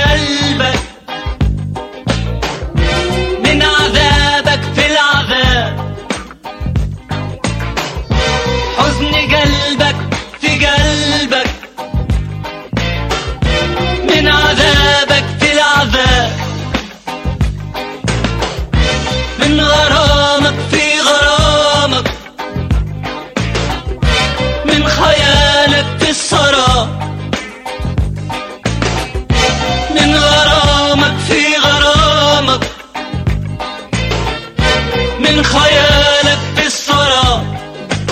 قلبك من عذابك في العذاب حزن قلبك في قلبك من عذابك في العذاب من غرامك في غرامك من خيالك في السراب من غرامك في غرامك من خيالك في السراب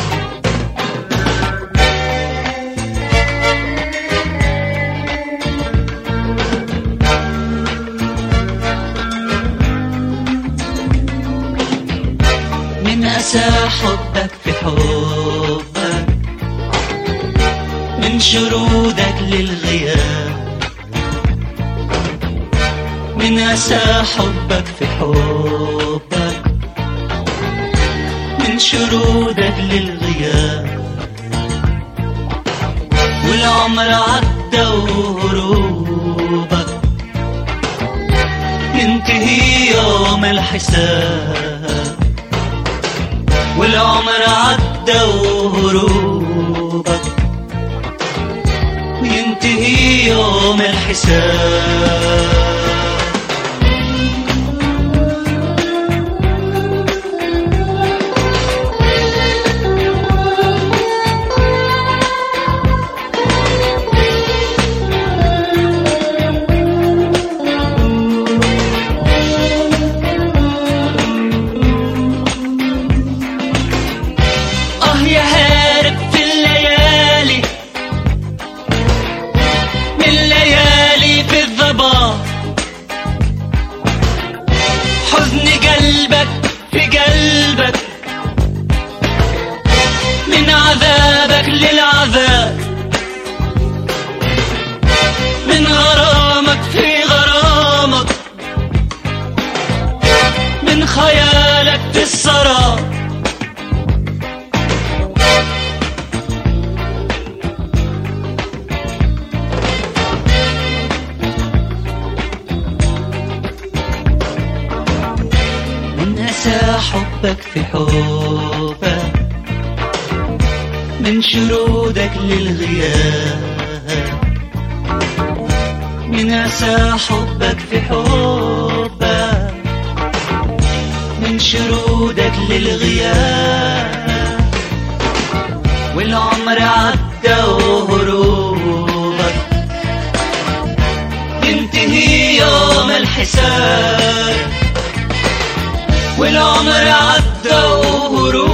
من أسى حبك في حبك من شرودك للغياب من أسى حبك في حبك من شرودك للغياب والعمر عدى وهروبك ينتهي يوم الحساب والعمر عدى وهروبك وينتهي يوم الحساب آه يا هارب في الليالي من ليالي في الضباب حزن قلبك في قلبك من عذابك للعذاب من غرامك في غرامك من خيالك في السراب من أسى حبك في حبك من شرودك للغياب من أسى حبك في حبك من شرودك للغياب والعمر عدى وهروبك ينتهي يوم الحساب والعمر عدى وهروب